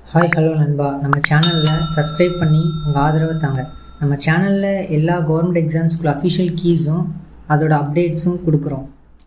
hi hello நண்பா நம்ம சேனலில் சப்ஸ்கிரைப் பண்ணி உங்கள் ஆதரவை தாங்க நம்ம சேனலில் எல்லா கவர்மெண்ட் எக்ஸாம்ஸ்க்குள்ள அஃபிஷியல் கீஸும் அதோட அப்டேட்ஸும் கொடுக்குறோம்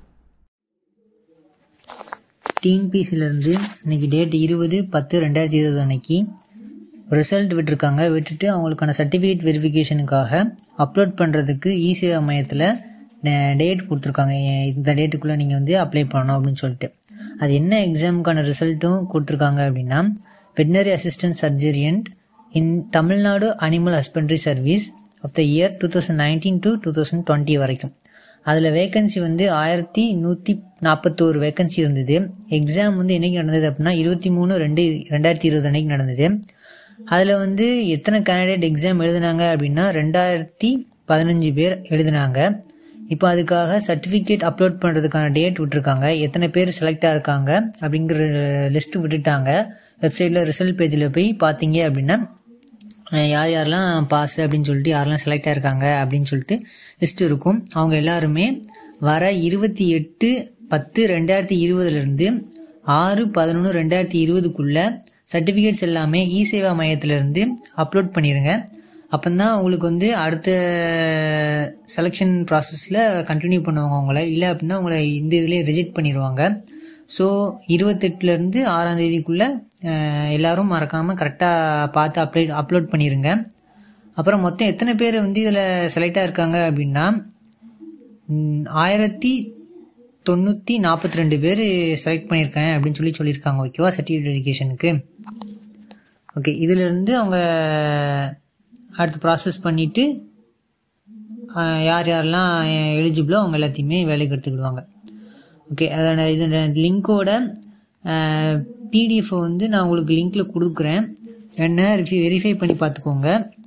டிஎன்பிசிலேருந்து இன்னைக்கு டேட் இருபது பத்து ரெண்டாயிரத்தி இருபது அன்னைக்கு ரிசல்ட் விட்டுருக்காங்க விட்டுட்டு அவங்களுக்கான சர்டிஃபிகேட் வெரிஃபிகேஷனுக்காக அப்லோட் பண்ணுறதுக்கு இ சேவா மையத்தில் டேட் கொடுத்துருக்காங்க எ- இந்த டேட்டுக்குள்ளே நீங்கள் வந்து அப்ளை பண்ணணும் அப்படின்னு சொல்லிட்டு அது என்ன எக்ஸாமுக்கான ரிசல்ட்டும் கொடுத்துருக்காங்க அப்படின்னா veterinary assistant surgeon in Tamil Nadu animal husbandry service of the year two thousand nineteen to two thousand twenty வரைக்கும் அதில் வேகன்சி வந்து ஆயிரத்தி நூற்றி நாற்பத்தோரு வேகன்சி இருந்தது எக்ஸாம் வந்து என்னைக்கு நடந்தது அப்படின்னா இருபத்தி மூணு ரெண்டு ரெண்டாயிரத்தி இருபது அன்னைக்கு நடந்தது அதில் வந்து எத்தனை கேண்டிடேட் எக்ஸாம் எழுதுனாங்க அப்படின்னா ரெண்டாயிரத்தி பதினஞ்சு பேர் எழுதுனாங்க இப்போ அதுக்காக சர்டிஃபிகேட் அப்லோட் பண்ணுறதுக்கான டேட் விட்டுருக்காங்க எத்தனை பேர் செலக்ட் ஆயிருக்காங்க அப்படிங்கிற லிஸ்ட் விட்டுட்டாங்க வெப்சைட்டில் ரிசல்ட் பேஜில் போய் பார்த்தீங்க அப்படின்னா அஹ் யார் யாரெல்லாம் பாஸ் அப்படின்னு சொல்லிட்டு யாரெல்லாம் செலக்ட் ஆயிருக்காங்க அப்படின்னு சொல்லிட்டு லிஸ்ட் இருக்கும் அவங்க எல்லாருமே வர இருபத்தி எட்டு பத்து ரெண்டாயிரத்தி இருபதுலேருந்து ஆறு பதினொன்று ரெண்டாயிரத்தி இருபதுக்குள்ள சர்டிஃபிகேட்ஸ் எல்லாமே இ சேவா மையத்திலேருந்து அப்லோட் பண்ணிடுங்க அப்போதான் உங்களுக்கு வந்து அடுத்த செலெக்ஷன் ப்ராசஸில் கண்டினியூ பண்ணுவாங்க உங்களை இல்லை அப்படின்னா உங்களை இந்த இதுலேயே ரிஜெக்ட் பண்ணிடுவாங்க ஸோ இருபத்தெட்டுலேருந்து ஆறாம் தேதிக்குள்ளே எல்லாரும் மறக்காமல் கரெக்டாக பார்த்து அப்ளை அப்லோட் பண்ணிடுங்க அப்புறம் மொத்தம் எத்தனை பேர் வந்து இதில் செலக்ட் ஆயிருக்காங்க அப்படின்னா ம், ஆயிரத்தி தொண்ணூற்றி நாற்பத்தி ரெண்டு பேர் செலக்ட் பண்ணியிருக்கேன் அப்படின்னு சொல்லி சொல்லியிருக்காங்க ஓகேவா சர்டிஃபிகேட் வெரிஃபிகேஷனுக்கு ஓகே இதிலிருந்து அவங்க அடுத்து ப்ராசஸ் பண்ணிவிட்டு யார் யாரெல்லாம் எலிஜிபிளோ அவங்க எல்லாத்தையுமே வேலைக்கு எடுத்துக்கிடுவாங்க ஓகே அதோட இதோட லிங்க்கோட பிடிஎஃப் வந்து நான் உங்களுக்கு லிங்க்கில் கொடுக்குறேன் என்ன வெரிஃபை பண்ணி பார்த்துக்கோங்க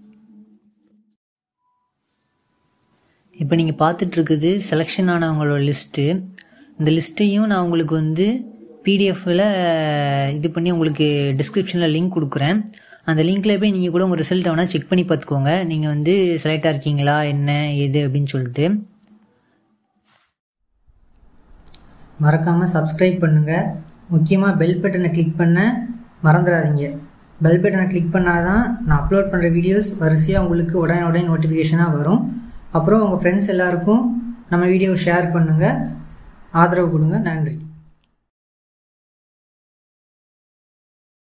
இப்போ நீங்கள் பார்த்துட்டு இருக்குது செலெக்ஷன் ஆனவங்களோட லிஸ்ட்டு இந்த லிஸ்ட்டையும் நான் உங்களுக்கு வந்து பிடிஎஃப்பில் இது பண்ணி உங்களுக்கு டிஸ்கிரிப்ஷனில் லிங்க் கொடுக்குறேன் அந்த லிங்க்கில் போய் நீங்கள் கூட உங்கள் ரிசல்ட்டை வேணால் செக் பண்ணி பார்த்துக்கோங்க நீங்கள் வந்து செலக்டாக இருக்கீங்களா என்ன ஏது அப்படின்னு சொல்லிட்டு மறக்காமல் சப்ஸ்கிரைப் பண்ணுங்கள் முக்கியமாக பெல் பட்டனை கிளிக் பண்ண மறந்துடாதீங்க பெல் பட்டனை கிளிக் பண்ணாதான் நான் அப்லோட் பண்ணுற வீடியோஸ் வரிசையாக உங்களுக்கு உடனே உடனே நோட்டிஃபிகேஷனாக வரும் அப்புறம் உங்கள் ஃப்ரெண்ட்ஸ் எல்லாருக்கும் நம்ம வீடியோ ஷேர் பண்ணுங்கள் ஆதரவு கொடுங்க நன்றி